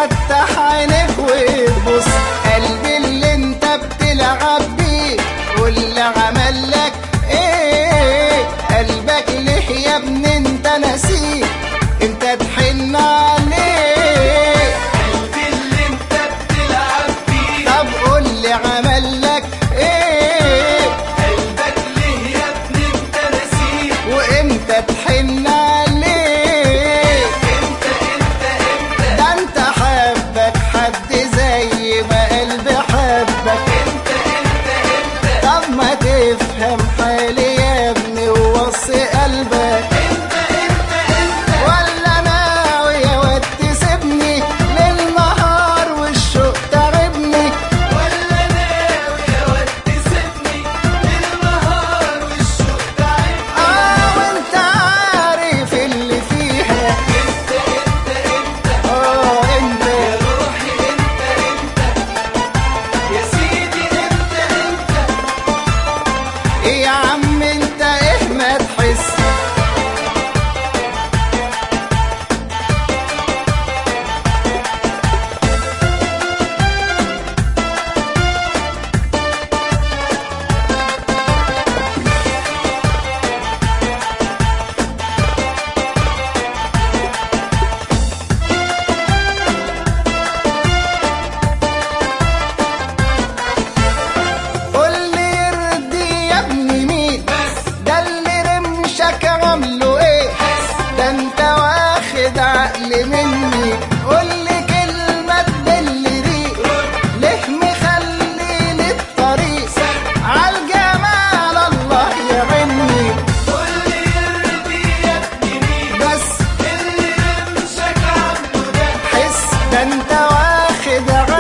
فتح عينك وتبص قلبي اللي انت بتلعب بيه واللي عمل لك ايه قلبك ليه يا ابني انت نسيه انت تحن عليه قلبي اللي انت بتلعب فيه طب قول لي عمل لك ايه قلبك ليه يا ابني انت نسيه وامتى تحن عليه انت انت انت ده انت حبك حد زي ما قلبي حبك انت انت انت طب ما تفهم حالي يا ابني ووصي قلبك انت انت انت ولا ناوي يا واد تسيبني للنهار والشوق تعبني ولا ناوي يا واد تسيبني للنهار والشوق تعبني اه وانت عارف اللي فيها انت انت انت اه انت يا روحي انت انت يا سيدي انت انت ايه يا عم انت ايه ما تحس قول لي يرضي يا ابني مين بس ده اللي رمشك عامله ايه ده انت واخد عقل مني قول لي كلمة تدل ريق ليه مخلي لي الطريق عالجمال الله يعيني قول لي يرضي يا ابني مين بس اللي رمشك عامله ده حس ده انت واخد